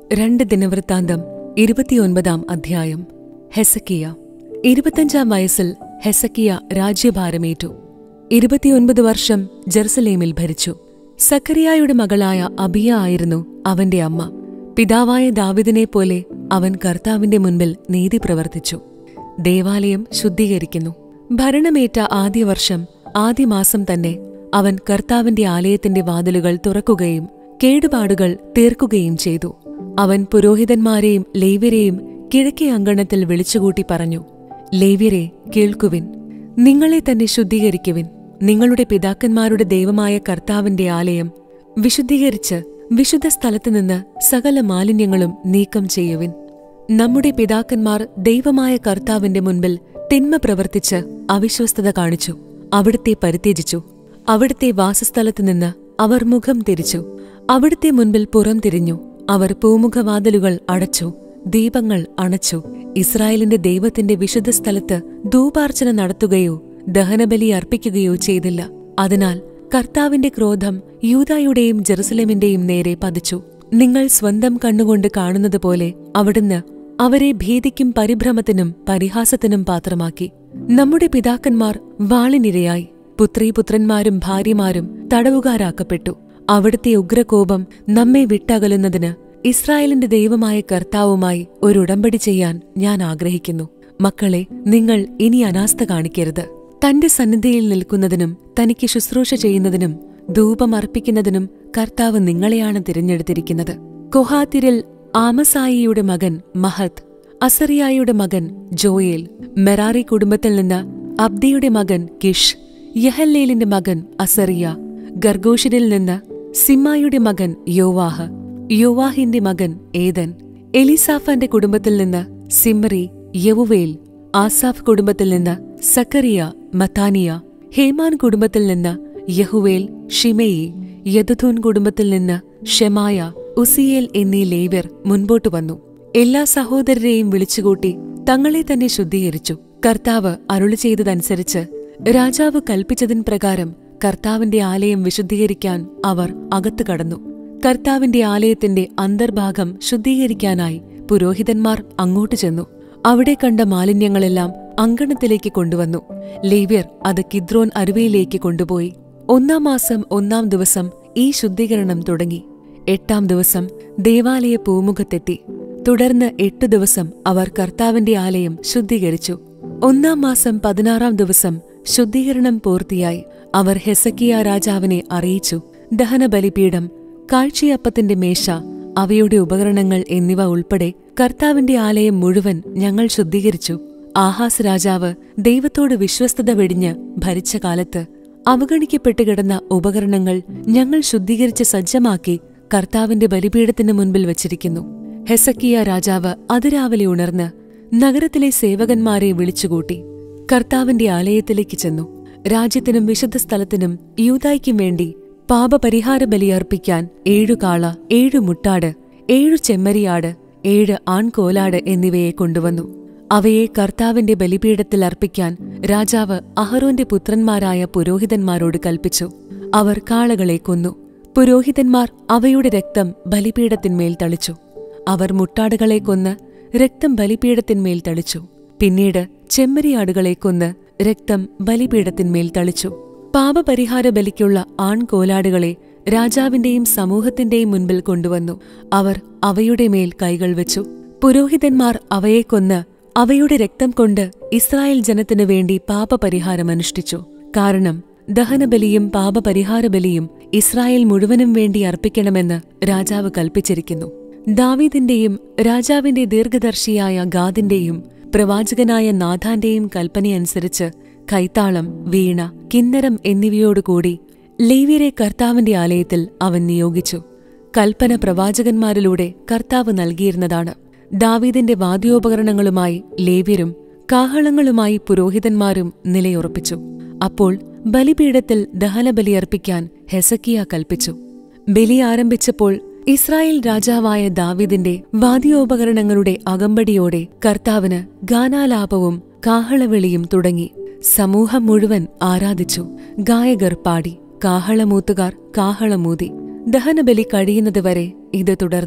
രണ്ട് ദിനവൃത്താന്തം ഇരുപത്തിയൊൻപതാം അധ്യായം ഹെസക്കിയ ഇരുപത്തഞ്ചാം വയസ്സിൽ ഹെസക്കിയ രാജ്യഭാരമേറ്റു ഇരുപത്തിയൊൻപത് വർഷം ജെറുസലേമിൽ ഭരിച്ചു സക്കറിയായുടെ മകളായ അബിയ ആയിരുന്നു അവന്റെ അമ്മ പിതാവായ ദാവിദിനെ പോലെ അവൻ കർത്താവിന്റെ മുൻപിൽ നീതി പ്രവർത്തിച്ചു ദേവാലയം ശുദ്ധീകരിക്കുന്നു ഭരണമേറ്റ ആദ്യ വർഷം ആദ്യ മാസം തന്നെ അവൻ കർത്താവിന്റെ ആലയത്തിന്റെ വാതിലുകൾ തുറക്കുകയും കേടുപാടുകൾ തീർക്കുകയും ചെയ്തു അവൻ പുരോഹിതന്മാരെയും ലേവ്യരെയും കിഴക്കേ അങ്കണത്തിൽ വിളിച്ചുകൂട്ടി പറഞ്ഞു ലേവ്യരെ കേൾക്കുവിൻ നിങ്ങളെ തന്നെ ശുദ്ധീകരിക്കുവിൻ നിങ്ങളുടെ പിതാക്കന്മാരുടെ ദൈവമായ കർത്താവിന്റെ ആലയം വിശുദ്ധീകരിച്ച് വിശുദ്ധ സ്ഥലത്തുനിന്ന് സകല മാലിന്യങ്ങളും നീക്കം ചെയ്യുവിൻ നമ്മുടെ പിതാക്കന്മാർ ദൈവമായ കർത്താവിന്റെ മുൻപിൽ തിന്മ പ്രവർത്തിച്ച് അവിശ്വസ്തത കാണിച്ചു അവിടുത്തെ പരിത്യജിച്ചു അവിടുത്തെ വാസസ്ഥലത്തു നിന്ന് അവർ മുഖം തിരിച്ചു അവിടുത്തെ മുൻപിൽ പുറം തിരിഞ്ഞു അവർ പൂമുഖവാതിലുകൾ അടച്ചു ദീപങ്ങൾ അണച്ചു ഇസ്രായേലിന്റെ ദൈവത്തിന്റെ വിശുദ്ധ സ്ഥലത്ത് ധൂപാർച്ചന നടത്തുകയോ ദഹനബലി അർപ്പിക്കുകയോ ചെയ്തില്ല അതിനാൽ കർത്താവിന്റെ ക്രോധം യൂതായുടെയും ജെറുസലേമിന്റെയും നേരെ പതിച്ചു നിങ്ങൾ സ്വന്തം കണ്ണുകൊണ്ട് കാണുന്നതുപോലെ അവിടുന്ന് അവരെ ഭീതിക്കും പരിഭ്രമത്തിനും പരിഹാസത്തിനും പാത്രമാക്കി നമ്മുടെ പിതാക്കന്മാർ വാളിനിരയായി പുത്രീപുത്രന്മാരും ഭാര്യമാരും തടവുകാരാക്കപ്പെട്ടു അവിടുത്തെ ഉഗ്രകോപം നമ്മെ വിട്ടകലുന്നതിന് ഇസ്രായേലിന്റെ ദൈവമായ കർത്താവുമായി ഒരു ഉടമ്പടി ചെയ്യാൻ ഞാൻ ആഗ്രഹിക്കുന്നു മക്കളെ നിങ്ങൾ ഇനി അനാസ്ഥ കാണിക്കരുത് തന്റെ സന്നിധിയിൽ നിൽക്കുന്നതിനും തനിക്ക് ശുശ്രൂഷ ചെയ്യുന്നതിനും ധൂപമർപ്പിക്കുന്നതിനും കർത്താവ് നിങ്ങളെയാണ് തിരഞ്ഞെടുത്തിരിക്കുന്നത് കൊഹാത്തിരിൽ ആമസായിയുടെ മകൻ മഹത് അസറിയായുടെ മകൻ ജോയേൽ മെറാറി കുടുംബത്തിൽ നിന്ന് അബ്ദിയുടെ മകൻ കിഷ് യഹല്ലേലിന്റെ മകൻ അസറിയ ഗർഗോഷിനിൽ നിന്ന് സിമ്മായുടെ മകൻ യോവാഹ് യോവാഹിന്റെ മകൻ ഏതൻ എലിസാഫാന്റെ കുടുംബത്തിൽ നിന്ന് സിമ്രി യവുവേൽ ആസാഫ് കുടുംബത്തിൽ നിന്ന് സക്കറിയ മത്താനിയ ഹേമാൻ കുടുംബത്തിൽ നിന്ന് യഹുവേൽ ഷിമയി യദുഥൂൻ കുടുംബത്തിൽ നിന്ന് ഷെമായ ഉസിയേൽ എന്നീ ലേവ്യർ മുൻപോട്ടു വന്നു എല്ലാ സഹോദരരെയും വിളിച്ചുകൂട്ടി തങ്ങളെ തന്നെ ശുദ്ധീകരിച്ചു കർത്താവ് അരുളി ചെയ്തതനുസരിച്ച് രാജാവ് കൽപ്പിച്ചതിൻ പ്രകാരം കർത്താവിന്റെ ആലയം വിശുദ്ധീകരിക്കാൻ അവർ അകത്തു കടന്നു കർത്താവിന്റെ ആലയത്തിന്റെ അന്തർഭാഗം ശുദ്ധീകരിക്കാനായി പുരോഹിതന്മാർ അങ്ങോട്ട് ചെന്നു അവിടെ കണ്ട മാലിന്യങ്ങളെല്ലാം അങ്കണത്തിലേക്ക് കൊണ്ടുവന്നു ലേവ്യർ അത് കിദ്രോൻ അരുവിയിലേക്ക് കൊണ്ടുപോയി ഒന്നാം മാസം ഒന്നാം ദിവസം ഈ ശുദ്ധീകരണം തുടങ്ങി എട്ടാം ദിവസം ദേവാലയ പൂമുഖത്തെത്തി തുടർന്ന് എട്ടു ദിവസം അവർ കർത്താവിന്റെ ആലയം ശുദ്ധീകരിച്ചു ഒന്നാം മാസം പതിനാറാം ദിവസം ശുദ്ധീകരണം പൂർത്തിയായി അവർ ഹെസക്കിയ രാജാവിനെ അറിയിച്ചു ദഹനബലിപീഠം കാഴ്ചയപ്പത്തിന്റെ മേശ അവയുടെ ഉപകരണങ്ങൾ എന്നിവ ഉൾപ്പെടെ കർത്താവിന്റെ ആലയം മുഴുവൻ ഞങ്ങൾ ശുദ്ധീകരിച്ചു ആഹാസ് രാജാവ് ദൈവത്തോട് വിശ്വസ്തത വെടിഞ്ഞ് ഭരിച്ച കാലത്ത് അവഗണിക്കപ്പെട്ടു കിടന്ന ഉപകരണങ്ങൾ ഞങ്ങൾ ശുദ്ധീകരിച്ച് സജ്ജമാക്കി കർത്താവിന്റെ ബലിപീഠത്തിന് മുൻപിൽ വച്ചിരിക്കുന്നു ഹെസക്കിയ രാജാവ് അതിരാവിലെ ഉണർന്ന് നഗരത്തിലെ സേവകന്മാരെ വിളിച്ചുകൂട്ടി കർത്താവിന്റെ ആലയത്തിലേക്ക് ചെന്നു രാജ്യത്തിനും വിശുദ്ധ സ്ഥലത്തിനും യൂതായ്ക്കും വേണ്ടി പാപപരിഹാര ബലിയർപ്പിക്കാൻ ഏഴു കാള ഏഴു മുട്ടാട് ഏഴു ചെമ്മരിയാട് ഏഴ് ആൺകോലാട് എന്നിവയെ കൊണ്ടുവന്നു അവയെ കർത്താവിന്റെ ബലിപീഠത്തിൽ അർപ്പിക്കാൻ രാജാവ് അഹറോന്റെ പുത്രന്മാരായ പുരോഹിതന്മാരോട് കൽപ്പിച്ചു അവർ കാളകളെ കൊന്നു പുരോഹിതന്മാർ അവയുടെ രക്തം ബലിപീഠത്തിന്മേൽ തളിച്ചു അവർ മുട്ടാടുകളെ കൊന്ന് രക്തം ബലിപീഠത്തിന്മേൽ തളിച്ചു പിന്നീട് ചെമ്മരിയാടുകളെ കൊന്ന് രക്തം ബലിപീഠത്തിന്മേൽ തളിച്ചു പാപപരിഹാര ബലിക്കുള്ള ആൺകോലാടുകളെ രാജാവിന്റെയും സമൂഹത്തിന്റെയും മുൻപിൽ കൊണ്ടുവന്നു അവർ അവയുടെ മേൽ കൈകൾ വെച്ചു പുരോഹിതന്മാർ അവയെ കൊന്ന് അവയുടെ രക്തം കൊണ്ട് ഇസ്രായേൽ ജനത്തിനു വേണ്ടി പാപപരിഹാരം അനുഷ്ഠിച്ചു കാരണം ദഹനബലിയും പാപപരിഹാര ബലിയും ഇസ്രായേൽ മുഴുവനും വേണ്ടി അർപ്പിക്കണമെന്ന് രാജാവ് കൽപ്പിച്ചിരിക്കുന്നു ദാവീദിന്റെയും രാജാവിന്റെ ദീർഘദർശിയായ ഗാദിന്റെയും പ്രവാചകനായ നാഥാന്റെയും കൽപ്പനയനുസരിച്ച് കൈത്താളം വീണ കിന്നരം എന്നിവയോടുകൂടി ലേവ്യരെ കർത്താവിന്റെ ആലയത്തിൽ അവൻ നിയോഗിച്ചു കൽപ്പന പ്രവാചകന്മാരിലൂടെ കർത്താവ് നൽകിയിരുന്നതാണ് ദാവീദിന്റെ വാദ്യോപകരണങ്ങളുമായി ലേവ്യരും കാഹളങ്ങളുമായി പുരോഹിതന്മാരും നിലയുറപ്പിച്ചു അപ്പോൾ ബലിപീഠത്തിൽ ദഹനബലി അർപ്പിക്കാൻ ഹെസക്കിയ കൽപ്പിച്ചു ബലി ആരംഭിച്ചപ്പോൾ ഇസ്രായേൽ രാജാവായ ദാവീദിന്റെ വാദ്യോപകരണങ്ങളുടെ അകമ്പടിയോടെ കർത്താവിന് ഗാനാലാപവും കാഹളവിളിയും തുടങ്ങി സമൂഹം മുഴുവൻ ആരാധിച്ചു ഗായകർ പാടി കാഹളമൂത്തുകാർ കാഹളമൂതി ദഹനബലി കഴിയുന്നതുവരെ ഇത് തുടർന്നു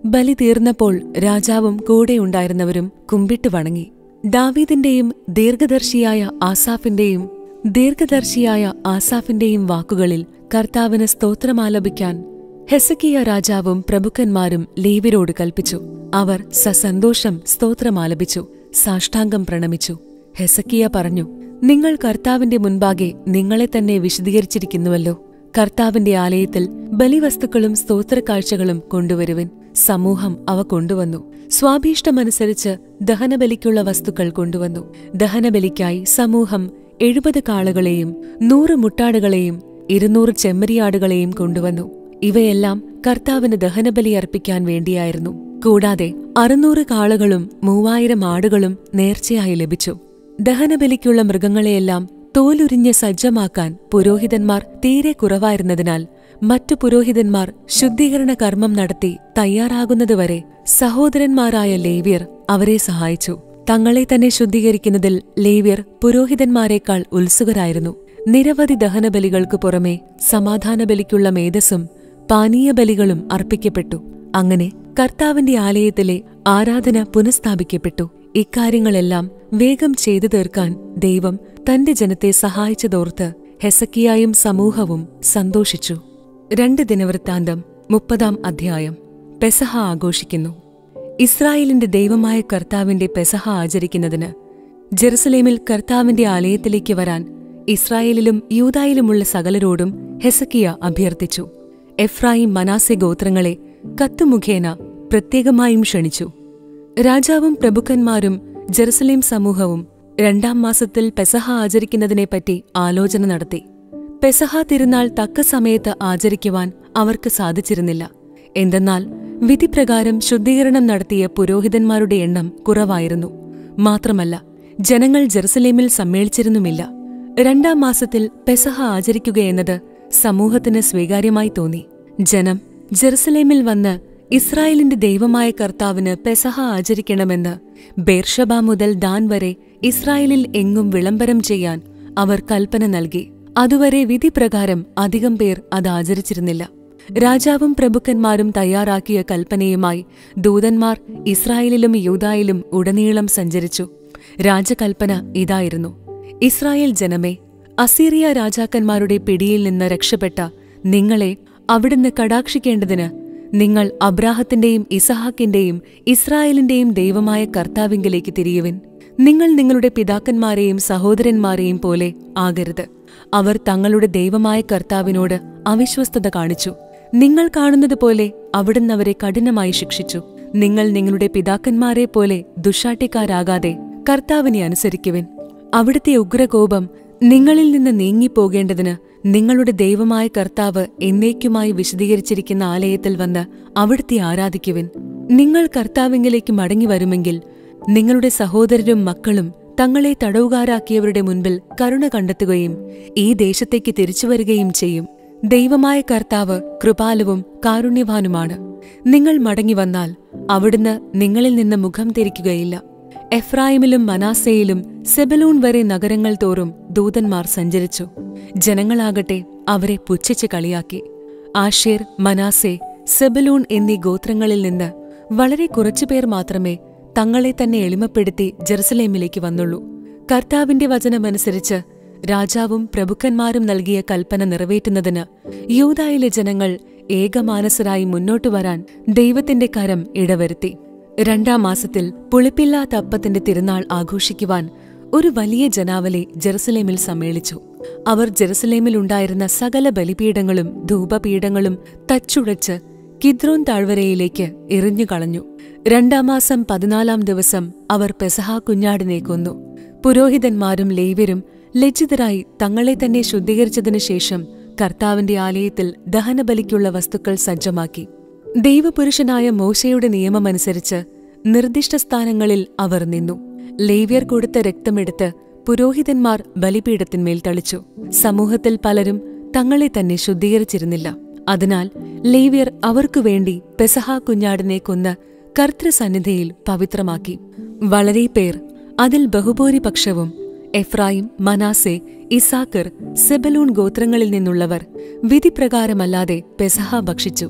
ബലി തീർന്നപ്പോൾ രാജാവും കൂടെയുണ്ടായിരുന്നവരും കുമ്പിട്ട് വണങ്ങി ദാവീദിന്റെയും ദീർഘദർശിയായ ആസാഫിന്റെയും ദീർഘദർശിയായ ആസാഫിന്റെയും വാക്കുകളിൽ കർത്താവിന് സ്തോത്രമാലപിക്കാൻ ഹെസക്കിയ രാജാവും പ്രഭുക്കന്മാരും ലേവ്യരോട് കൽപ്പിച്ചു അവർ സസന്തോഷം സ്തോത്രമാലപിച്ചു സാഷ്ടാംഗം പ്രണമിച്ചു ഹെസക്കിയ പറഞ്ഞു നിങ്ങൾ കർത്താവിന്റെ മുൻപാകെ നിങ്ങളെ തന്നെ വിശദീകരിച്ചിരിക്കുന്നുവല്ലോ കർത്താവിന്റെ ആലയത്തിൽ ബലിവസ്തുക്കളും സ്തോത്രക്കാഴ്ചകളും കൊണ്ടുവരുവിൻ സമൂഹം അവ കൊണ്ടുവന്നു സ്വാഭീഷ്ടമനുസരിച്ച് ദഹനബലിക്കുള്ള വസ്തുക്കൾ കൊണ്ടുവന്നു ദഹനബലിക്കായി സമൂഹം എഴുപത് കാളകളെയും നൂറ് മുട്ടാടുകളെയും ഇരുന്നൂറ് ചെമ്മരിയാടുകളെയും കൊണ്ടുവന്നു ഇവയെല്ലാം കർത്താവിന് ദഹനബലി അർപ്പിക്കാൻ വേണ്ടിയായിരുന്നു കൂടാതെ അറുന്നൂറ് കാളകളും മൂവായിരം ആടുകളും നേർച്ചയായി ലഭിച്ചു ദഹനബലിക്കുള്ള മൃഗങ്ങളെയെല്ലാം തോലുരിഞ്ഞ് സജ്ജമാക്കാൻ പുരോഹിതന്മാർ തീരെ കുറവായിരുന്നതിനാൽ മറ്റു പുരോഹിതന്മാർ ശുദ്ധീകരണ കർമ്മം നടത്തി തയ്യാറാകുന്നതുവരെ സഹോദരന്മാരായ ലേവ്യർ അവരെ സഹായിച്ചു തങ്ങളെ തന്നെ ശുദ്ധീകരിക്കുന്നതിൽ ലേവ്യർ പുരോഹിതന്മാരെക്കാൾ ഉത്സുകരായിരുന്നു നിരവധി ദഹനബലികൾക്കു പുറമെ സമാധാന ബലിക്കുള്ള മേധസ്സും പാനീയ ബലികളും അർപ്പിക്കപ്പെട്ടു അങ്ങനെ കർത്താവിന്റെ ആലയത്തിലെ ആരാധന പുനഃസ്ഥാപിക്കപ്പെട്ടു ഇക്കാര്യങ്ങളെല്ലാം വേഗം ചെയ്തു തീർക്കാൻ ദൈവം തന്റെ ജനത്തെ സഹായിച്ചതോർത്ത് ഹെസക്കിയായും സമൂഹവും സന്തോഷിച്ചു രണ്ട് ദിനവൃത്താന്തം മുപ്പതാം അധ്യായം പെസഹ ആഘോഷിക്കുന്നു ഇസ്രായേലിന്റെ ദൈവമായ കർത്താവിന്റെ പെസഹ ആചരിക്കുന്നതിന് ജെറുസലേമിൽ കർത്താവിന്റെ ആലയത്തിലേക്ക് വരാൻ ഇസ്രായേലിലും യൂതായിലുമുള്ള സകലരോടും ഹെസക്കിയ അഭ്യർത്ഥിച്ചു എഫ്രായിം മനാസെ ഗോത്രങ്ങളെ കത്തുമുഖേന പ്രത്യേകമായും ക്ഷണിച്ചു രാജാവും പ്രഭുക്കന്മാരും ജെറുസലേം സമൂഹവും രണ്ടാം മാസത്തിൽ പെസഹ ആചരിക്കുന്നതിനെപ്പറ്റി ആലോചന നടത്തി പെസഹ തിരുനാൾ തക്ക സമയത്ത് ആചരിക്കുവാൻ അവർക്ക് സാധിച്ചിരുന്നില്ല എന്തെന്നാൽ വിധിപ്രകാരം ശുദ്ധീകരണം നടത്തിയ പുരോഹിതന്മാരുടെ എണ്ണം കുറവായിരുന്നു മാത്രമല്ല ജനങ്ങൾ ജെറുസലേമിൽ സമ്മേളിച്ചിരുന്നുമില്ല രണ്ടാം മാസത്തിൽ പെസഹ ആചരിക്കുകയെന്നത് സമൂഹത്തിന് സ്വീകാര്യമായി തോന്നി ജനം ജെറുസലേമിൽ വന്ന് ഇസ്രായേലിന്റെ ദൈവമായ കർത്താവിന് പെസഹ ആചരിക്കണമെന്ന് ബേർഷബ മുതൽ ദാൻ വരെ ഇസ്രായേലിൽ എങ്ങും വിളംബരം ചെയ്യാൻ അവർ കൽപ്പന നൽകി അതുവരെ വിധിപ്രകാരം അധികം പേർ അത് ആചരിച്ചിരുന്നില്ല രാജാവും പ്രഭുക്കന്മാരും തയ്യാറാക്കിയ കൽപ്പനയുമായി ദൂതന്മാർ ഇസ്രായേലിലും യൂതായിലും ഉടനീളം സഞ്ചരിച്ചു രാജകൽപ്പന ഇതായിരുന്നു ഇസ്രായേൽ ജനമേ അസീറിയ രാജാക്കന്മാരുടെ പിടിയിൽ നിന്ന് രക്ഷപ്പെട്ട നിങ്ങളെ അവിടുന്ന് കടാക്ഷിക്കേണ്ടതിന് നിങ്ങൾ അബ്രാഹത്തിന്റെയും ഇസഹാക്കിന്റെയും ഇസ്രായേലിന്റെയും ദൈവമായ കർത്താവിങ്കിലേക്ക് തിരിയുവിൻ നിങ്ങൾ നിങ്ങളുടെ പിതാക്കന്മാരെയും സഹോദരന്മാരെയും പോലെ ആകരുത് അവർ തങ്ങളുടെ ദൈവമായ കർത്താവിനോട് അവിശ്വസ്തത കാണിച്ചു നിങ്ങൾ കാണുന്നത് പോലെ അവിടുന്ന് അവരെ കഠിനമായി ശിക്ഷിച്ചു നിങ്ങൾ നിങ്ങളുടെ പിതാക്കന്മാരെ പോലെ ദുഷാട്ടിക്കാരാകാതെ കർത്താവിനെ അനുസരിക്കുവിൻ അവിടുത്തെ ഉഗ്രകോപം നിങ്ങളിൽ നിന്ന് നീങ്ങിപ്പോകേണ്ടതിന് നിങ്ങളുടെ ദൈവമായ കർത്താവ് എന്നേക്കുമായി വിശദീകരിച്ചിരിക്കുന്ന ആലയത്തിൽ വന്ന് അവിടുത്തെ ആരാധിക്കുവിൻ നിങ്ങൾ കർത്താവിങ്കിലേക്ക് മടങ്ങി വരുമെങ്കിൽ നിങ്ങളുടെ സഹോദരരും മക്കളും തങ്ങളെ തടവുകാരാക്കിയവരുടെ മുൻപിൽ കരുണ കണ്ടെത്തുകയും ഈ ദേശത്തേക്ക് തിരിച്ചുവരികയും ചെയ്യും ദൈവമായ കർത്താവ് കൃപാലുവും കാരുണ്യവാനുമാണ് നിങ്ങൾ മടങ്ങി വന്നാൽ അവിടുന്ന് നിങ്ങളിൽ നിന്ന് മുഖം തിരിക്കുകയില്ല എഫ്രായിമിലും മനാസയിലും സെബലൂൺ വരെ നഗരങ്ങൾ തോറും ദൂതന്മാർ സഞ്ചരിച്ചു ജനങ്ങളാകട്ടെ അവരെ പുച്ഛിച്ച് കളിയാക്കി ആഷേർ മനാസെ സെബലൂൺ എന്നീ ഗോത്രങ്ങളിൽ നിന്ന് വളരെ കുറച്ചുപേർ മാത്രമേ തങ്ങളെ തന്നെ എളിമപ്പെടുത്തി ജെറുസലേമിലേക്ക് വന്നുള്ളൂ കർത്താവിന്റെ വചനമനുസരിച്ച് രാജാവും പ്രഭുക്കന്മാരും നൽകിയ കൽപ്പന നിറവേറ്റുന്നതിന് യൂതായിലെ ജനങ്ങൾ ഏകമാനസരായി മുന്നോട്ടു വരാൻ ദൈവത്തിന്റെ കരം ഇടവരുത്തി രണ്ടാം മാസത്തിൽ പുളിപ്പില്ലാത്ത അപ്പത്തിന്റെ തിരുനാൾ ആഘോഷിക്കുവാൻ ഒരു വലിയ ജനാവലി ജെറുസലേമിൽ സമ്മേളിച്ചു അവർ ജെറുസലേമിലുണ്ടായിരുന്ന സകല ബലിപീഠങ്ങളും ധൂപപീഠങ്ങളും തച്ചുടച്ച് കിദ്രോൻ താഴ്വരയിലേക്ക് എറിഞ്ഞുകളഞ്ഞു രണ്ടാം മാസം പതിനാലാം ദിവസം അവർ പെസഹ കുഞ്ഞാടിനെ കൊന്നു പുരോഹിതന്മാരും ലേവ്യരും ലജ്ജിതരായി തങ്ങളെ തന്നെ ശുദ്ധീകരിച്ചതിനു ശേഷം കർത്താവിന്റെ ആലയത്തിൽ ദഹനബലിക്കുള്ള വസ്തുക്കൾ സജ്ജമാക്കി ദൈവപുരുഷനായ മോശയുടെ നിയമമനുസരിച്ച് നിർദ്ദിഷ്ട സ്ഥാനങ്ങളിൽ അവർ നിന്നു ലേവ്യർ കൊടുത്ത രക്തമെടുത്ത് പുരോഹിതന്മാർ ബലിപീഠത്തിന്മേൽ തളിച്ചു സമൂഹത്തിൽ പലരും തങ്ങളെ തന്നെ ശുദ്ധീകരിച്ചിരുന്നില്ല അതിനാൽ ലേവ്യർ അവർക്കുവേണ്ടി പെസഹ കുഞ്ഞാടിനെ കൊന്ന് കർത്തൃസന്നിധിയിൽ പവിത്രമാക്കി വളരെ പേർ അതിൽ ബഹുഭൂരിപക്ഷവും എഫ്രായിം മനാസെ ഇസാക്കർ സെബലൂൺ ഗോത്രങ്ങളിൽ നിന്നുള്ളവർ വിധിപ്രകാരമല്ലാതെ പെസഹ ഭക്ഷിച്ചു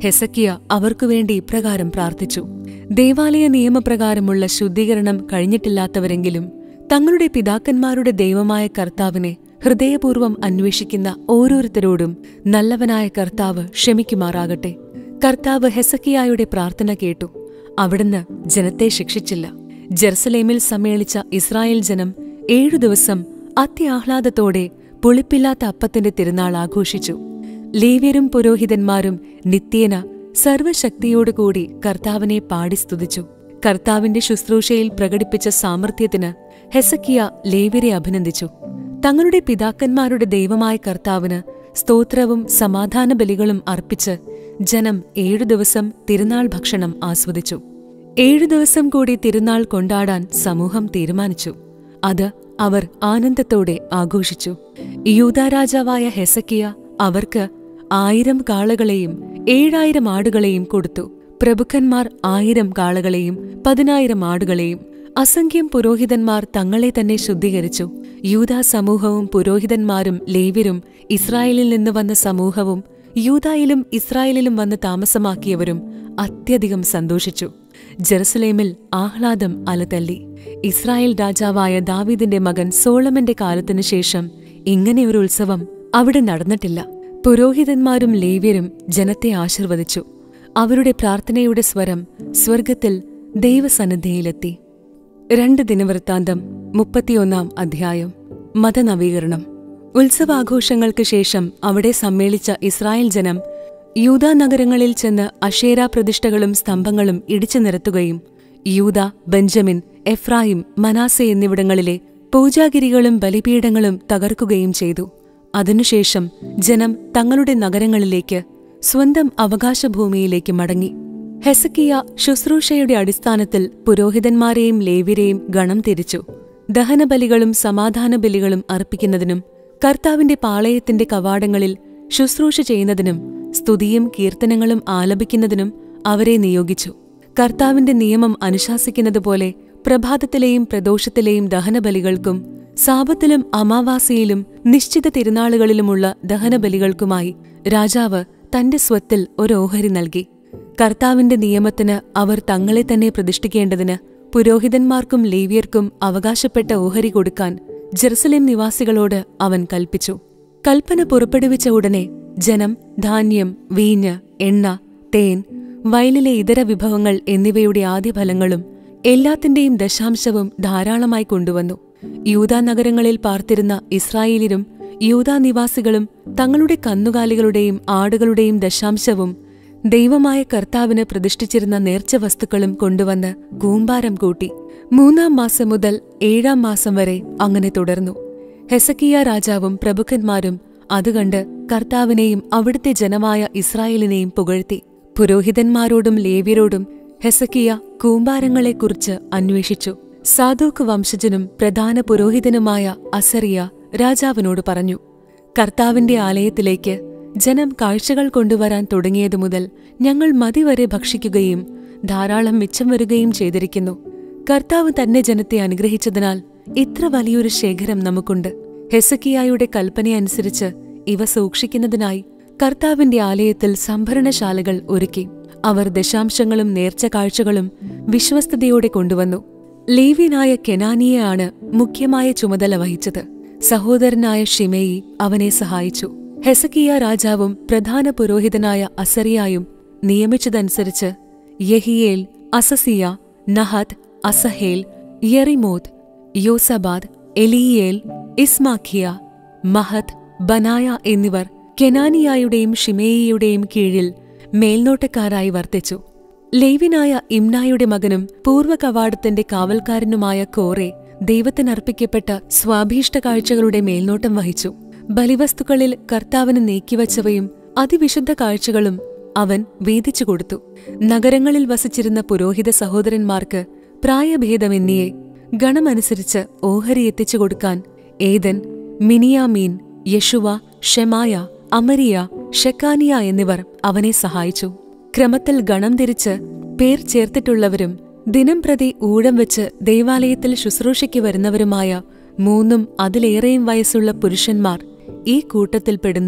ഹെസക്കിയ അവർക്കുവേണ്ടി ഇപ്രകാരം പ്രാർത്ഥിച്ചു ദേവാലയ നിയമപ്രകാരമുള്ള ശുദ്ധീകരണം കഴിഞ്ഞിട്ടില്ലാത്തവരെങ്കിലും തങ്ങളുടെ പിതാക്കന്മാരുടെ ദൈവമായ കർത്താവിനെ ഹൃദയപൂർവ്വം അന്വേഷിക്കുന്ന ഓരോരുത്തരോടും നല്ലവനായ കർത്താവ് ക്ഷമിക്കുമാറാകട്ടെ കർത്താവ് ഹെസക്കിയായുടെ പ്രാർത്ഥന കേട്ടു അവിടുന്ന് ജനത്തെ ശിക്ഷിച്ചില്ല ജെറുസലേമിൽ സമ്മേളിച്ച ഇസ്രായേൽ ജനം ഏഴു ദിവസം അത്യാഹ്ലാദത്തോടെ പുളിപ്പില്ലാത്ത അപ്പത്തിന്റെ തിരുനാൾ ആഘോഷിച്ചു ലേവ്യരും പുരോഹിതന്മാരും നിത്യേന സർവശക്തിയോടുകൂടി കർത്താവിനെ പാടി സ്തുതിച്ചു കർത്താവിന്റെ ശുശ്രൂഷയിൽ പ്രകടിപ്പിച്ച സാമർഥ്യത്തിന് ഹെസക്കിയ ലേവ്യരെ അഭിനന്ദിച്ചു തങ്ങളുടെ പിതാക്കന്മാരുടെ ദൈവമായ കർത്താവിന് സ്തോത്രവും സമാധാന ബലികളും അർപ്പിച്ച് ജനം ഏഴു ദിവസം തിരുനാൾ ഭക്ഷണം ആസ്വദിച്ചു ഏഴു ദിവസം കൂടി തിരുനാൾ കൊണ്ടാടാൻ സമൂഹം തീരുമാനിച്ചു അത് അവർ ആനന്ദത്തോടെ ആഘോഷിച്ചു യൂതാരാജാവായ ഹെസക്കിയ അവർക്ക് ആയിരം കാളകളെയും ഏഴായിരം ആടുകളെയും കൊടുത്തു പ്രഭുക്കന്മാർ ആയിരം കാളകളെയും പതിനായിരം ആടുകളെയും അസംഖ്യം പുരോഹിതന്മാർ തങ്ങളെ തന്നെ ശുദ്ധീകരിച്ചു യൂതാ സമൂഹവും പുരോഹിതന്മാരും ലേവ്യരും ഇസ്രായേലിൽ നിന്ന് വന്ന സമൂഹവും യൂതായിലും ഇസ്രായേലിലും വന്ന് താമസമാക്കിയവരും അത്യധികം സന്തോഷിച്ചു ജെറുസലേമിൽ ആഹ്ലാദം അലതല്ലി ഇസ്രായേൽ രാജാവായ ദാവീദിന്റെ മകൻ സോളമന്റെ കാലത്തിനു ശേഷം ഇങ്ങനെയൊരു ഉത്സവം അവിടെ നടന്നിട്ടില്ല പുരോഹിതന്മാരും ലേവ്യരും ജനത്തെ ആശീർവദിച്ചു അവരുടെ പ്രാർത്ഥനയുടെ സ്വരം സ്വർഗത്തിൽ ദൈവസന്നിധിയിലെത്തി രണ്ട് ദിനവൃത്താന്തം മുപ്പത്തിയൊന്നാം അധ്യായം മതനവീകരണം ഉത്സവാഘോഷങ്ങൾക്ക് ശേഷം അവിടെ സമ്മേളിച്ച ഇസ്രായേൽ ജനം യൂത നഗരങ്ങളിൽ ചെന്ന് അഷേര പ്രതിഷ്ഠകളും സ്തംഭങ്ങളും ഇടിച്ചു നിരത്തുകയും യൂത ബെഞ്ചമിൻ എഫ്രായിം മനാസെ എന്നിവിടങ്ങളിലെ പൂജാഗിരികളും ബലിപീഠങ്ങളും തകർക്കുകയും ചെയ്തു അതിനുശേഷം ജനം തങ്ങളുടെ നഗരങ്ങളിലേക്ക് സ്വന്തം അവകാശഭൂമിയിലേക്ക് മടങ്ങി ഹെസക്കിയ ശുശ്രൂഷയുടെ അടിസ്ഥാനത്തിൽ പുരോഹിതന്മാരെയും ലേവ്യരെയും ഗണം തിരിച്ചു ദഹനബലികളും സമാധാന ബലികളും അർപ്പിക്കുന്നതിനും കർത്താവിന്റെ പാളയത്തിന്റെ കവാടങ്ങളിൽ ശുശ്രൂഷ ചെയ്യുന്നതിനും സ്തുതിയും കീർത്തനങ്ങളും ആലപിക്കുന്നതിനും അവരെ നിയോഗിച്ചു കർത്താവിന്റെ നിയമം അനുശാസിക്കുന്നതുപോലെ പ്രഭാതത്തിലെയും പ്രദോഷത്തിലെയും ദഹനബലികൾക്കും സാപത്തിലും അമാവാസിയിലും നിശ്ചിത തിരുനാളുകളിലുമുള്ള ദഹനബലികൾക്കുമായി രാജാവ് തന്റെ സ്വത്തിൽ ഒരു ഓഹരി നൽകി കർത്താവിന്റെ നിയമത്തിന് അവർ തങ്ങളെ തന്നെ പ്രതിഷ്ഠിക്കേണ്ടതിന് പുരോഹിതന്മാർക്കും ലേവ്യർക്കും അവകാശപ്പെട്ട ഓഹരി കൊടുക്കാൻ ജെറുസലേം നിവാസികളോട് അവൻ കൽപ്പിച്ചു കൽപ്പന പുറപ്പെടുവിച്ച ഉടനെ ജനം ധാന്യം വീഞ്ഞ് എണ്ണ തേൻ വയലിലെ ഇതര വിഭവങ്ങൾ എന്നിവയുടെ ആദ്യഫലങ്ങളും എല്ലാത്തിന്റെയും ദശാംശവും ധാരാളമായി കൊണ്ടുവന്നു യൂതാ നഗരങ്ങളിൽ പാർത്തിരുന്ന ഇസ്രായേലിലും യൂതാ നിവാസികളും തങ്ങളുടെ കന്നുകാലികളുടെയും ആടുകളുടെയും ദശാംശവും ദൈവമായ കർത്താവിന് പ്രതിഷ്ഠിച്ചിരുന്ന നേർച്ച വസ്തുക്കളും കൊണ്ടുവന്ന് കൂമ്പാരം കൂട്ടി മൂന്നാം മാസം മുതൽ ഏഴാം മാസം വരെ അങ്ങനെ തുടർന്നു ഹെസക്കിയ രാജാവും പ്രഭുക്കന്മാരും അതുകണ്ട് കർത്താവിനെയും അവിടുത്തെ ജനമായ ഇസ്രായേലിനെയും പുകഴ്ത്തി പുരോഹിതന്മാരോടും ലേവ്യരോടും ഹെസക്കിയ കൂമ്പാരങ്ങളെക്കുറിച്ച് അന്വേഷിച്ചു സാധോക്ക് വംശജനും പ്രധാന പുരോഹിതനുമായ അസറിയ രാജാവിനോട് പറഞ്ഞു കർത്താവിന്റെ ആലയത്തിലേക്ക് ജനം കാഴ്ചകൾ കൊണ്ടുവരാൻ തുടങ്ങിയതു മുതൽ ഞങ്ങൾ മതിവരെ ഭക്ഷിക്കുകയും ധാരാളം മിച്ചം വരികയും ചെയ്തിരിക്കുന്നു കർത്താവ് തന്നെ ജനത്തെ അനുഗ്രഹിച്ചതിനാൽ ഇത്ര വലിയൊരു ശേഖരം നമുക്കുണ്ട് ഹെസക്കിയായുടെ കൽപ്പനയനുസരിച്ച് ഇവ സൂക്ഷിക്കുന്നതിനായി കർത്താവിന്റെ ആലയത്തിൽ സംഭരണശാലകൾ ഒരുക്കി അവർ ദശാംശങ്ങളും നേർച്ച കാഴ്ചകളും വിശ്വസ്തയോടെ കൊണ്ടുവന്നു ലേവ്യനായ കെനാനിയെയാണ് മുഖ്യമായ ചുമതല വഹിച്ചത് സഹോദരനായ ഷിമേയി അവനെ സഹായിച്ചു ഹെസക്കിയ രാജാവും പ്രധാന പുരോഹിതനായ അസറിയായും നിയമിച്ചതനുസരിച്ച് യഹിയേൽ അസസിയ നഹത് അസഹേൽ യെറിമോത് യോസബാദ് എലിയേൽ ഇസ്മാഖിയ മഹത് ബനായ എന്നിവർ കെനാനിയായുടെയും ഷിമേയിയുടെയും കീഴിൽ മേൽനോട്ടക്കാരായി വർത്തിച്ചു ലേവിനായ ഇംനായുടെ മകനും പൂർവ്വകവാടത്തിന്റെ കാവൽക്കാരനുമായ കോറെ ദൈവത്തിനർപ്പിക്കപ്പെട്ട സ്വാഭീഷ്ട കാഴ്ചകളുടെ മേൽനോട്ടം വഹിച്ചു ബലിവസ്തുക്കളിൽ കർത്താവിന് നീക്കിവച്ചവയും അതിവിശുദ്ധ കാഴ്ചകളും അവൻ വീതിച്ചു കൊടുത്തു നഗരങ്ങളിൽ വസിച്ചിരുന്ന പുരോഹിത സഹോദരന്മാർക്ക് പ്രായഭേദമെന്നിയെ ഗണമനുസരിച്ച് ഓഹരി എത്തിച്ചു കൊടുക്കാൻ ഏതൻ മിനിയാമീൻ യശുവ ഷെമായ അമരിയ ഷെക്കാനിയ എന്നിവർ അവനെ സഹായിച്ചു ക്രമത്തിൽ ഗണം തിരിച്ച് പേർ ചേർത്തിട്ടുള്ളവരും ദിനം പ്രതി ഊഴം വെച്ച് ദൈവാലയത്തിൽ ശുശ്രൂഷയ്ക്ക് വരുന്നവരുമായ മൂന്നും അതിലേറെയും വയസ്സുള്ള പുരുഷന്മാർ ഈ കൂട്ടത്തിൽ പെടുന്നില്ല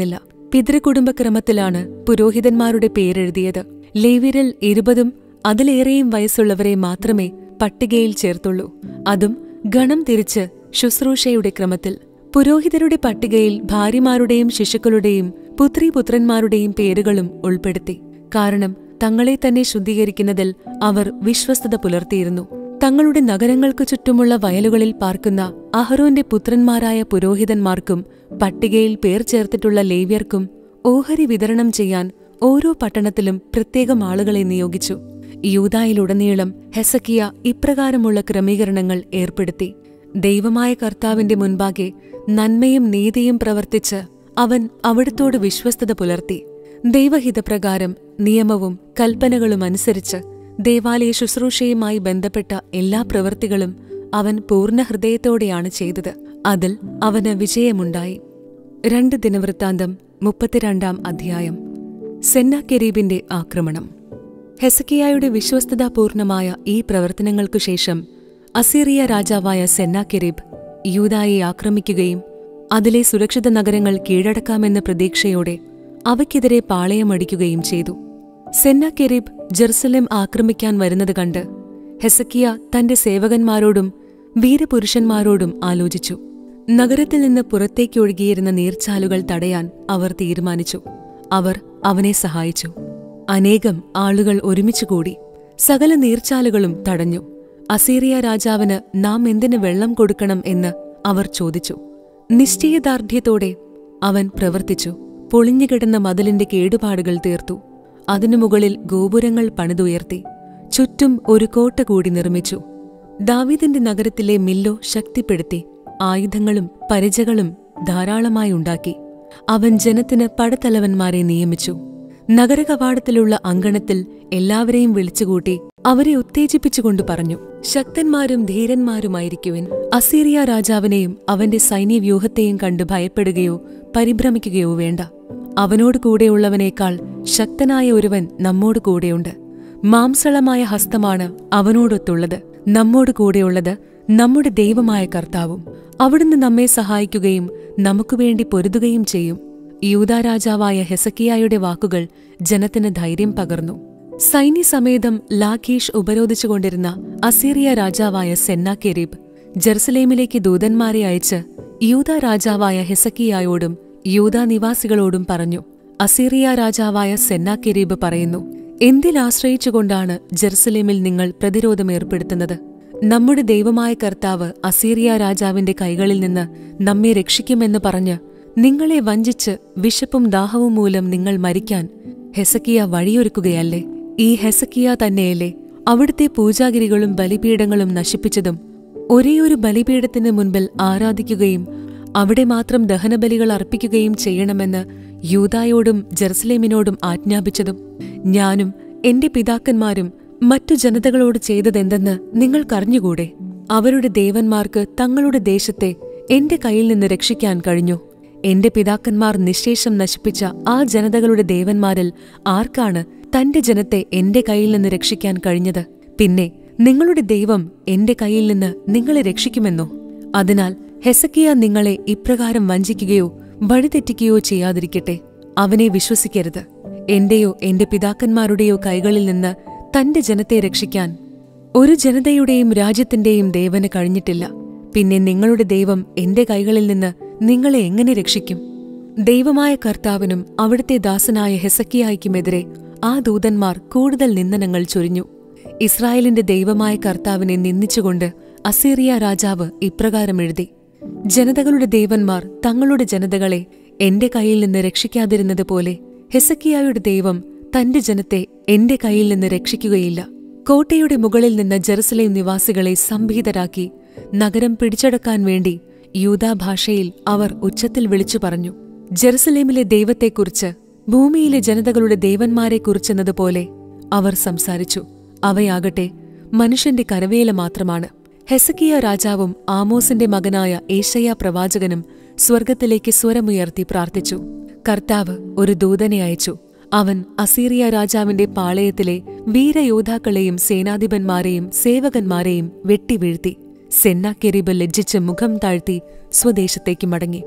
പിതൃകുടുംബക്രമത്തിലാണ് പുരോഹിതന്മാരുടെ പേരെഴുതിയത് ലേവ്യരിൽ ഇരുപതും അതിലേറെയും വയസ്സുള്ളവരെ മാത്രമേ പട്ടികയിൽ ചേർത്തുള്ളൂ അതും ഗണം തിരിച്ച് ശുശ്രൂഷയുടെ ക്രമത്തിൽ പുരോഹിതരുടെ പട്ടികയിൽ ഭാര്യമാരുടെയും ശിശുക്കളുടെയും പുത്രിപുത്രന്മാരുടെയും പേരുകളും ഉൾപ്പെടുത്തി കാരണം തങ്ങളെ തന്നെ ശുദ്ധീകരിക്കുന്നതിൽ അവർ വിശ്വസ്തത പുലർത്തിയിരുന്നു തങ്ങളുടെ നഗരങ്ങൾക്കു ചുറ്റുമുള്ള വയലുകളിൽ പാർക്കുന്ന അഹ്റോന്റെ പുത്രന്മാരായ പുരോഹിതന്മാർക്കും പട്ടികയിൽ പേർ ചേർത്തിട്ടുള്ള ലേവ്യർക്കും ഓഹരി വിതരണം ചെയ്യാൻ ഓരോ പട്ടണത്തിലും പ്രത്യേകം ആളുകളെ നിയോഗിച്ചു യൂതായിലുടനീളം ഹെസക്കിയ ഇപ്രകാരമുള്ള ക്രമീകരണങ്ങൾ ഏർപ്പെടുത്തി ദൈവമായ കർത്താവിന്റെ മുൻപാകെ നന്മയും നീതിയും പ്രവർത്തിച്ച് അവൻ അവിടുത്തോട് വിശ്വസ്തത പുലർത്തി ദൈവഹിതപ്രകാരം നിയമവും കൽപ്പനകളും അനുസരിച്ച് ദേവാലയ ശുശ്രൂഷയുമായി ബന്ധപ്പെട്ട എല്ലാ പ്രവൃത്തികളും അവൻ പൂർണ്ണ ഹൃദയത്തോടെയാണ് ചെയ്തത് അതിൽ അവന് വിജയമുണ്ടായി രണ്ട് ദിനവൃത്താന്തം മുപ്പത്തിരണ്ടാം അധ്യായം സെന്നാകെരീബിന്റെ ആക്രമണം ഹെസക്കിയായുടെ വിശ്വസ്തതാപൂർണമായ ഈ പ്രവർത്തനങ്ങൾക്കു ശേഷം അസീറിയ രാജാവായ സെന്നാകെരീബ് യൂതായെ ആക്രമിക്കുകയും അതിലെ സുരക്ഷിത നഗരങ്ങൾ കീഴടക്കാമെന്ന പ്രതീക്ഷയോടെ അവയ്ക്കെതിരെ പാളയമടിക്കുകയും ചെയ്തു സെന്നാകെരീബ് ജെറുസലേം ആക്രമിക്കാൻ വരുന്നത് കണ്ട് ഹെസക്കിയ തന്റെ സേവകന്മാരോടും വീരപുരുഷന്മാരോടും ആലോചിച്ചു നഗരത്തിൽ നിന്ന് പുറത്തേക്കൊഴുകിയിരുന്ന നീർച്ചാലുകൾ തടയാൻ അവർ തീരുമാനിച്ചു അവർ അവനെ സഹായിച്ചു അനേകം ആളുകൾ ഒരുമിച്ചുകൂടി സകല നീർച്ചാലുകളും തടഞ്ഞു അസീറിയ രാജാവിന് നാം എന്തിന് വെള്ളം കൊടുക്കണം എന്ന് അവർ ചോദിച്ചു നിശ്ചയദാർഢ്യത്തോടെ അവൻ പ്രവർത്തിച്ചു പൊളിഞ്ഞുകിടന്ന മതിലിന്റെ കേടുപാടുകൾ തീർത്തു അതിനു മുകളിൽ ഗോപുരങ്ങൾ പണിതുയർത്തി ചുറ്റും ഒരു കോട്ട കൂടി നിർമ്മിച്ചു ദാവീദിന്റെ നഗരത്തിലെ മില്ലോ ശക്തിപ്പെടുത്തി ആയുധങ്ങളും പരിചകളും ധാരാളമായി ഉണ്ടാക്കി അവൻ ജനത്തിന് പടത്തലവന്മാരെ നിയമിച്ചു നഗരകവാടത്തിലുള്ള അങ്കണത്തിൽ എല്ലാവരെയും വിളിച്ചുകൂട്ടി അവരെ ഉത്തേജിപ്പിച്ചുകൊണ്ട് പറഞ്ഞു ശക്തന്മാരും ധീരന്മാരുമായിരിക്കുവിൻ അസീറിയ രാജാവിനെയും അവന്റെ സൈന്യവ്യൂഹത്തെയും കണ്ട് ഭയപ്പെടുകയോ പരിഭ്രമിക്കുകയോ വേണ്ട അവനോട് കൂടെയുള്ളവനേക്കാൾ ശക്തനായ ഒരുവൻ നമ്മോട് കൂടെയുണ്ട് മാംസളമായ ഹസ്തമാണ് അവനോടൊത്തുള്ളത് നമ്മോട് കൂടെയുള്ളത് നമ്മുടെ ദൈവമായ കർത്താവും അവിടുന്ന് നമ്മെ സഹായിക്കുകയും നമുക്കുവേണ്ടി പൊരുതുകയും ചെയ്യും യൂതാരാജാവായ ഹെസക്കിയായുടെ വാക്കുകൾ ജനത്തിന് ധൈര്യം പകർന്നു സൈന്യസമേതം ലാഖീഷ് ഉപരോധിച്ചുകൊണ്ടിരുന്ന അസീറിയ രാജാവായ സെന്നാകെരീബ് ജെറുസലേമിലേക്ക് ദൂതന്മാരെ അയച്ച് യൂത രാജാവായ ഹെസക്കിയായോടും യൂത നിവാസികളോടും പറഞ്ഞു അസീറിയ രാജാവായ സെന്നാകെരീബ് പറയുന്നു എന്തിലാശ്രയിച്ചുകൊണ്ടാണ് ജെറുസലേമിൽ നിങ്ങൾ പ്രതിരോധം ഏർപ്പെടുത്തുന്നത് നമ്മുടെ ദൈവമായ കർത്താവ് അസീറിയ രാജാവിന്റെ കൈകളിൽ നിന്ന് നമ്മെ രക്ഷിക്കുമെന്ന് പറഞ്ഞ് നിങ്ങളെ വഞ്ചിച്ച് വിശപ്പും ദാഹവും മൂലം നിങ്ങൾ മരിക്കാൻ ഹെസക്കിയ വഴിയൊരുക്കുകയല്ലേ ഈ ഹെസക്കിയ തന്നെയല്ലേ അവിടുത്തെ പൂജാഗിരികളും ബലിപീഠങ്ങളും നശിപ്പിച്ചതും ഒരേയൊരു ബലിപീഠത്തിന് മുൻപിൽ ആരാധിക്കുകയും അവിടെ മാത്രം ദഹനബലികൾ അർപ്പിക്കുകയും ചെയ്യണമെന്ന് യൂതായോടും ജെറുസലേമിനോടും ആജ്ഞാപിച്ചതും ഞാനും എന്റെ പിതാക്കന്മാരും മറ്റു ജനതകളോട് ചെയ്തതെന്തെന്ന് നിങ്ങൾക്കറിഞ്ഞുകൂടെ അവരുടെ ദേവന്മാർക്ക് തങ്ങളുടെ ദേശത്തെ എന്റെ കയ്യിൽ നിന്ന് രക്ഷിക്കാൻ കഴിഞ്ഞു എന്റെ പിതാക്കന്മാർ നിശേഷം നശിപ്പിച്ച ആ ജനതകളുടെ ദേവന്മാരിൽ ആർക്കാണ് തന്റെ ജനത്തെ എന്റെ കയ്യിൽ നിന്ന് രക്ഷിക്കാൻ കഴിഞ്ഞത് പിന്നെ നിങ്ങളുടെ ദൈവം എന്റെ കയ്യിൽ നിന്ന് നിങ്ങളെ രക്ഷിക്കുമെന്നോ അതിനാൽ ഹെസക്കിയ നിങ്ങളെ ഇപ്രകാരം വഞ്ചിക്കുകയോ വഴിതെറ്റിക്കുകയോ ചെയ്യാതിരിക്കട്ടെ അവനെ വിശ്വസിക്കരുത് എന്റെയോ എന്റെ പിതാക്കന്മാരുടെയോ കൈകളിൽ നിന്ന് തന്റെ ജനത്തെ രക്ഷിക്കാൻ ഒരു ജനതയുടെയും രാജ്യത്തിന്റെയും ദേവന് കഴിഞ്ഞിട്ടില്ല പിന്നെ നിങ്ങളുടെ ദൈവം എന്റെ കൈകളിൽ നിന്ന് നിങ്ങളെ എങ്ങനെ രക്ഷിക്കും ദൈവമായ കർത്താവിനും അവിടുത്തെ ദാസനായ ഹെസക്കിയായിക്കുമെതിരെ ആ ദൂതന്മാർ കൂടുതൽ നിന്ദനങ്ങൾ ചൊരിഞ്ഞു ഇസ്രായേലിന്റെ ദൈവമായ കർത്താവിനെ നിന്ദിച്ചുകൊണ്ട് അസീറിയ രാജാവ് ഇപ്രകാരം എഴുതി ജനതകളുടെ ദേവന്മാർ തങ്ങളുടെ ജനതകളെ എന്റെ കയ്യിൽ നിന്ന് രക്ഷിക്കാതിരുന്നത് പോലെ ഹെസക്കിയായുടെ ദൈവം തന്റെ ജനത്തെ എന്റെ കയ്യിൽ നിന്ന് രക്ഷിക്കുകയില്ല കോട്ടയുടെ മുകളിൽ നിന്ന് ജെറുസലേം നിവാസികളെ സംഭീതരാക്കി നഗരം പിടിച്ചടക്കാൻ വേണ്ടി യൂതാഭാഷയിൽ അവർ ഉച്ചത്തിൽ വിളിച്ചു പറഞ്ഞു ജെറുസലേമിലെ ദൈവത്തെക്കുറിച്ച് ഭൂമിയിലെ ജനതകളുടെ ദേവന്മാരെക്കുറിച്ചെന്നതുപോലെ അവർ സംസാരിച്ചു അവയാകട്ടെ മനുഷ്യന്റെ കരവേല മാത്രമാണ് ഹെസക്കിയ രാജാവും ആമോസിന്റെ മകനായ ഏഷയ പ്രവാചകനും സ്വർഗത്തിലേക്ക് സ്വരമുയർത്തി പ്രാർത്ഥിച്ചു കർത്താവ് ഒരു ദൂതനെ അയച്ചു അവൻ അസീറിയ രാജാവിന്റെ പാളയത്തിലെ വീരയോദ്ധാക്കളെയും സേനാധിപന്മാരെയും സേവകന്മാരെയും വെട്ടിവീഴ്ത്തി സെന്നാക്കെരീബ് ലജ്ജിച്ച് മുഖം താഴ്ത്തി സ്വദേശത്തേക്ക് മടങ്ങി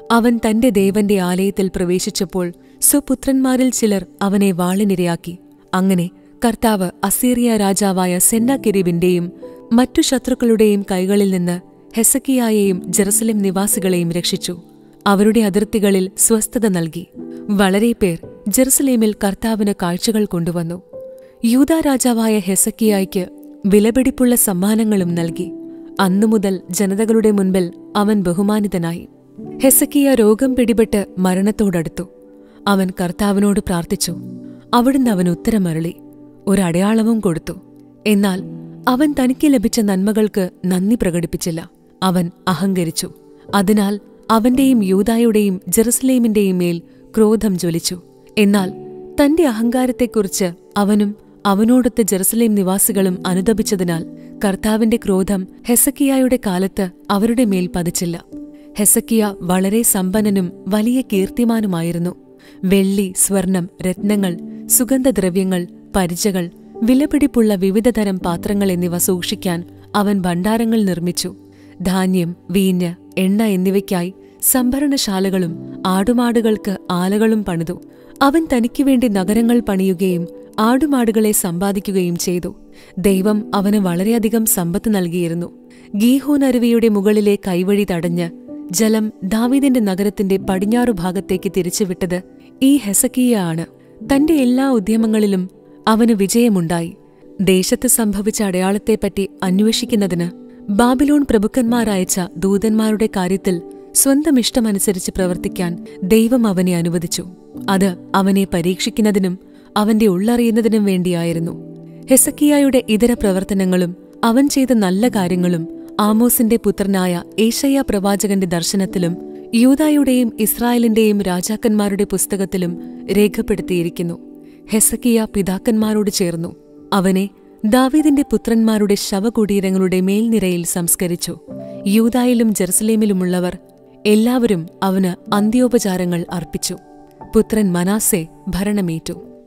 അവൻ തന്റെ ദേവന്റെ ആലയത്തിൽ പ്രവേശിച്ചപ്പോൾ സ്വപുത്രന്മാരിൽ ചിലർ അവനെ വാളിനിരയാക്കി അങ്ങനെ കർത്താവ് അസീറിയ രാജാവായ സെന്നാകിരിബിന്റെയും മറ്റു ശത്രുക്കളുടെയും കൈകളിൽ നിന്ന് ഹെസക്കിയായെയും ജെറുസലേം നിവാസികളെയും രക്ഷിച്ചു അവരുടെ അതിർത്തികളിൽ സ്വസ്ഥത നൽകി വളരെ പേർ ജെറുസലേമിൽ കർത്താവിന് കാഴ്ചകൾ കൊണ്ടുവന്നു യൂദാ രാജാവായ ഹെസക്കിയായ്ക്ക് വിലപിടിപ്പുള്ള സമ്മാനങ്ങളും നൽകി അന്നുമുതൽ ജനതകളുടെ മുൻപിൽ അവൻ ബഹുമാനിതനായി ഹെസക്കിയ രോഗം പിടിപെട്ട് മരണത്തോടടുത്തു അവൻ കർത്താവിനോട് പ്രാർത്ഥിച്ചു അവിടുന്ന് അവൻ ഉത്തരമരളി ഒരടയാളവും കൊടുത്തു എന്നാൽ അവൻ തനിക്ക് ലഭിച്ച നന്മകൾക്ക് നന്ദി പ്രകടിപ്പിച്ചില്ല അവൻ അഹങ്കരിച്ചു അതിനാൽ അവന്റെയും യൂതായുടെയും ജെറുസലേമിന്റെയും മേൽ ക്രോധം ജ്വലിച്ചു എന്നാൽ തന്റെ അഹങ്കാരത്തെക്കുറിച്ച് അവനും അവനോടൊത്ത് ജെറുസലേം നിവാസികളും അനുദപിച്ചതിനാൽ കർത്താവിന്റെ ക്രോധം ഹെസക്കിയായുടെ കാലത്ത് അവരുടെ മേൽ പതിച്ചില്ല ഹെസക്കിയ വളരെ സമ്പന്നനും വലിയ കീർത്തിമാനുമായിരുന്നു വെള്ളി സ്വർണം രത്നങ്ങൾ സുഗന്ധദ്രവ്യങ്ങൾ പരിചകൾ വിലപിടിപ്പുള്ള വിവിധതരം പാത്രങ്ങൾ എന്നിവ സൂക്ഷിക്കാൻ അവൻ ഭണ്ഡാരങ്ങൾ നിർമ്മിച്ചു ധാന്യം വീഞ്ഞ് എണ്ണ എന്നിവയ്ക്കായി സംഭരണശാലകളും ആടുമാടുകൾക്ക് ആലകളും പണിതു അവൻ തനിക്കു വേണ്ടി നഗരങ്ങൾ പണിയുകയും ആടുമാടുകളെ സമ്പാദിക്കുകയും ചെയ്തു ദൈവം അവന് വളരെയധികം സമ്പത്ത് നൽകിയിരുന്നു ഗീഹോൻ അരുവിയുടെ മുകളിലെ കൈവഴി തടഞ്ഞ് ജലം ദാവീദിന്റെ നഗരത്തിന്റെ പടിഞ്ഞാറു ഭാഗത്തേക്ക് തിരിച്ചുവിട്ടത് ഈ ഹെസക്കിയ ആണ് തന്റെ എല്ലാ ഉദ്യമങ്ങളിലും അവന് വിജയമുണ്ടായി ദേശത്ത് സംഭവിച്ച അടയാളത്തെപ്പറ്റി അന്വേഷിക്കുന്നതിന് ബാബിലോൺ പ്രഭുക്കന്മാരയച്ച ദൂതന്മാരുടെ കാര്യത്തിൽ സ്വന്തം ഇഷ്ടമനുസരിച്ച് പ്രവർത്തിക്കാൻ ദൈവം അവനെ അനുവദിച്ചു അത് അവനെ പരീക്ഷിക്കുന്നതിനും അവന്റെ ഉള്ളറിയുന്നതിനും വേണ്ടിയായിരുന്നു ഹെസക്കിയായുടെ ഇതര പ്രവർത്തനങ്ങളും അവൻ ചെയ്ത നല്ല കാര്യങ്ങളും ആമോസിന്റെ പുത്രനായ ഏഷയ്യ പ്രവാചകന്റെ ദർശനത്തിലും യൂതായുടെയും ഇസ്രായേലിന്റെയും രാജാക്കന്മാരുടെ പുസ്തകത്തിലും രേഖപ്പെടുത്തിയിരിക്കുന്നു ഹെസക്കിയ പിതാക്കന്മാരോട് ചേർന്നു അവനെ ദാവീദിന്റെ പുത്രന്മാരുടെ ശവകുടീരങ്ങളുടെ മേൽനിരയിൽ സംസ്കരിച്ചു യൂതായിലും ജെറുസലേമിലുമുള്ളവർ എല്ലാവരും അവന് അന്ത്യോപചാരങ്ങൾ അർപ്പിച്ചു പുത്രൻ മനാസെ ഭരണമേറ്റു